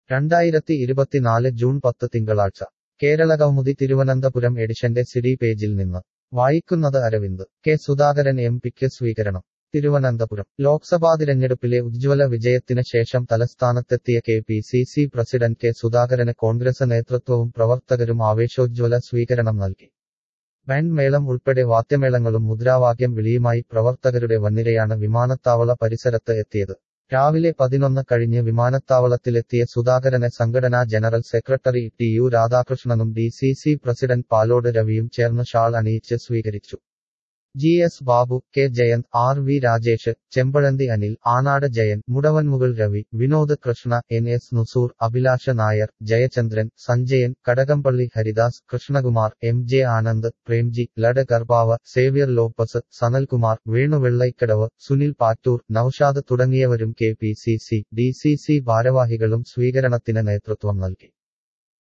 രണ്ടായിരത്തി ഇരുപത്തിനാല് ജൂൺ പത്ത് തിങ്കളാഴ്ച കേരളകൗമുദി തിരുവനന്തപുരം എഡിഷന്റെ സിഡി പേജിൽ നിന്ന് വായിക്കുന്നത് അരവിന്ദ് കെ സുധാകരൻ എം പിക്ക് സ്വീകരണം തിരുവനന്തപുരം ലോക്സഭാ തിരഞ്ഞെടുപ്പിലെ ഉജ്ജ്വല വിജയത്തിന് ശേഷം തലസ്ഥാനത്തെത്തിയ K P C C president K സുധാകരന് കോൺഗ്രസ് നേതൃത്വവും പ്രവർത്തകരും ആവേശോജ്വല സ്വീകരണം നൽകി ബാൻഡ് മേളം ഉൾപ്പെടെ വാദ്യമേളങ്ങളും മുദ്രാവാക്യം വിളിയുമായി പ്രവർത്തകരുടെ വൻനിരയാണ് വിമാനത്താവള പരിസരത്ത് എത്തിയത് രാവിലെ പതിനൊന്ന് കഴിഞ്ഞ് വിമാനത്താവളത്തിലെത്തിയ സുധാകരനെ സംഘടനാ ജനറൽ സെക്രട്ടറി ടി യു രാധാകൃഷ്ണനും D C C president Palode രവിയും ചേർന്ന് ഷാൾ അണിയിച്ച് സ്വീകരിച്ചു G S Babu K Jayanth R V Rajesh Chempazhanthy Anil Anad Jayan Mudavanmukal Ravi Vinod Krishna N S Nusoor Abhilasha Nair Jayachandran Sanjayan Kadakampally Haridas Krishnakumar M J Anand Premji ലഡ് ഗർഭാവ സേവ്യർ ലോപ്പസ് സനൽകുമാർ വേണുവെള്ളൈക്കടവ് സുനിൽ പാറ്റൂർ നൌഷാദ് തുടങ്ങിയവരും K P C C D C C ഭാരവാഹികളും സ്വീകരണത്തിന് നേതൃത്വം നൽകി